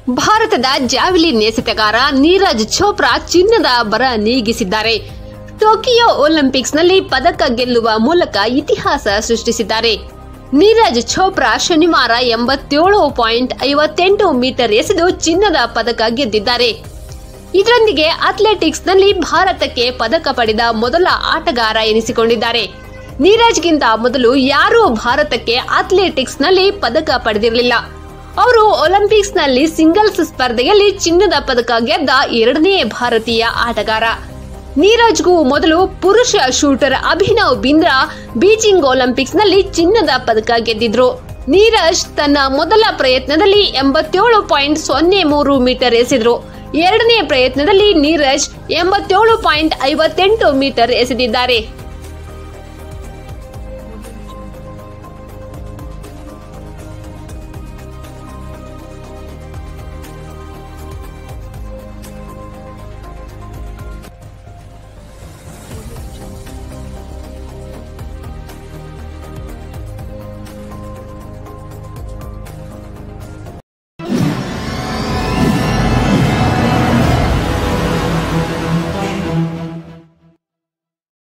ಭಾರತದ ಜಾವೆಲಿನ್ ಎಸೆತಗಾರ ನೀರಜ್ ಚೋಪ್ರಾ ಚಿನ್ನದ ಬರ ನೀಗಿಸಿದ್ದಾರೆ ಟೋಕಿಯೋ ಒಲಿಂಪಿಕ್ಸ್ನಲ್ಲಿ ಪದಕ ಗೆಲ್ಲುವ ಮೂಲಕ ಇತಿಹಾಸ ಸೃಷ್ಟಿಸಿದ್ದಾರೆ ನೀರಜ್ ಚೋಪ್ರಾ ಶನಿವಾರ ಎಂಬತ್ತೇಳು ಪಾಯಿಂಟ್ ಐವತ್ತೆಂಟು ಮೀಟರ್ ಎಸೆದು ಚಿನ್ನದ ಪದಕ ಗೆದ್ದಿದ್ದಾರೆ ಇದರೊಂದಿಗೆ ಅಥ್ಲೆಟಿಕ್ಸ್ನಲ್ಲಿ ಭಾರತಕ್ಕೆ ಪದಕ ಪಡೆದ ಮೊದಲ ಆಟಗಾರ ಎನಿಸಿಕೊಂಡಿದ್ದಾರೆ ನೀರಜ್ಗಿಂತ ಮೊದಲು ಯಾರೂ ಭಾರತಕ್ಕೆ ಅಥ್ಲೆಟಿಕ್ಸ್ನಲ್ಲಿ ಪದಕ ಪಡೆದಿರಲಿಲ್ಲ ಅವರು ಒಲಿಂಪಿಕ್ಸ್ನಲ್ಲಿ ಸಿಂಗಲ್ಸ್ ಸ್ಪರ್ಧೆಯಲ್ಲಿ ಚಿನ್ನದ ಪದಕ ಗೆದ್ದ ಎರಡನೇ ಭಾರತೀಯ ಆಟಗಾರ ನೀರಜ್ಗೂ ಮೊದಲು ಪುರುಷ ಶೂಟರ್ ಅಭಿನವ್ ಬಿಂದ್ರಾ ಬೀಜಿಂಗ್ ಒಲಿಂಪಿಕ್ಸ್ನಲ್ಲಿ ಚಿನ್ನದ ಪದಕ ಗೆದ್ದಿದ್ರು ನೀರಜ್ ತನ್ನ ಮೊದಲ ಪ್ರಯತ್ನದಲ್ಲಿ ಎಂಬತ್ತೇಳು ಪಾಯಿಂಟ್ ಸೊನ್ನೆ ಮೂರು ಮೀಟರ್ ಎಸೆದ್ರು ಎರಡನೇ ಪ್ರಯತ್ನದಲ್ಲಿ ನೀರಜ್ ಎಂಬತ್ತೇಳು ಪಾಯಿಂಟ್ ಐವತ್ತೆಂಟು ಮೀಟರ್ ಎಸೆದಿದ್ದಾರೆ